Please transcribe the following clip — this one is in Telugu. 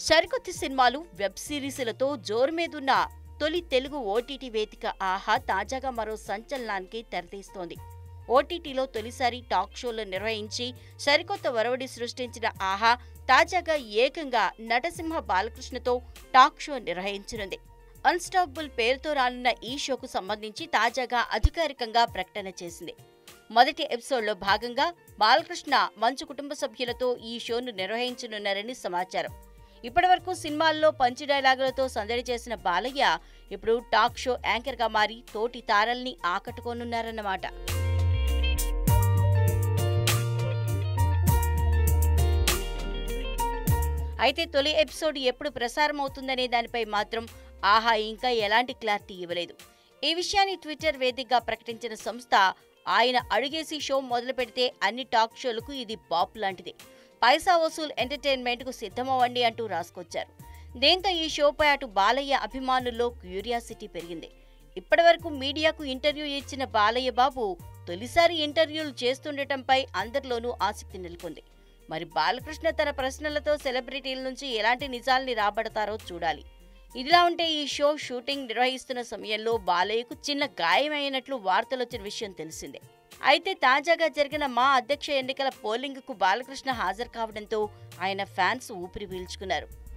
సరికొత్త సినిమాలు వెబ్ సిరీస్లతో జోరు మీదున్న తొలి తెలుగు ఓటీటీ వేదిక ఆహా తాజాగా మరో సంచలనానికి తెరతీస్తోంది ఓటీటీలో తొలిసారి టాక్ షోలు నిర్వహించి సరికొత్త వరవడి సృష్టించిన ఆహా తాజాగా ఏకంగా నటసింహ బాలకృష్ణతో టాక్ షో నిర్వహించనుంది అన్స్టాపబుల్ పేరుతో రానున్న ఈ షోకు సంబంధించి తాజాగా అధికారికంగా ప్రకటన చేసింది మొదటి ఎపిసోడ్లో భాగంగా బాలకృష్ణ మంచు కుటుంబ సభ్యులతో ఈ షోను నిర్వహించనున్నారని సమాచారం ఇప్పటివరకు సినిమాల్లో పంచి డైలాగులతో సందడి చేసిన బాలయ్య ఇప్పుడు టాక్ షో యాంకర్గా మారి తోటి తారల్ని ఆకట్టుకోనున్నారన్నమాట అయితే తొలి ఎపిసోడ్ ఎప్పుడు ప్రసారం అవుతుందనే దానిపై మాత్రం ఆహా ఇంకా ఎలాంటి క్లారిటీ ఇవ్వలేదు ఈ విషయాన్ని ట్విట్టర్ వేదికగా ప్రకటించిన సంస్థ ఆయన అడుగేసి షో మొదలు పెడితే అన్ని టాక్ షోలకు ఇది పాప్ లాంటిది పైసా వసూల్ ఎంటర్టైన్మెంట్ కు సిద్ధమవ్వండి అంటూ రాసుకొచ్చారు దీంతో ఈ షోపై అటు బాలయ్య అభిమానుల్లో క్యూరియాసిటీ పెరిగింది ఇప్పటివరకు మీడియాకు ఇంటర్వ్యూ ఇచ్చిన బాలయ్య బాబు తొలిసారి ఇంటర్వ్యూలు చేస్తుండటంపై అందరిలోనూ ఆసక్తి నెలకొంది మరి బాలకృష్ణ తన ప్రశ్నలతో సెలబ్రిటీల నుంచి ఎలాంటి నిజాల్ని రాబడతారో చూడాలి ఇదిలా ఉంటే ఈ షో షూటింగ్ నిర్వహిస్తున్న సమయంలో బాలయ్యకు చిన్న గాయమైనట్లు వార్తలు వచ్చిన విషయం తెలిసిందే అయితే తాజాగా జరిగిన మా అధ్యక్ష ఎన్నికల పోలింగ్కు బాలకృష్ణ హాజరు కావడంతో ఆయన ఫ్యాన్స్ ఊపిరి పీల్చుకున్నారు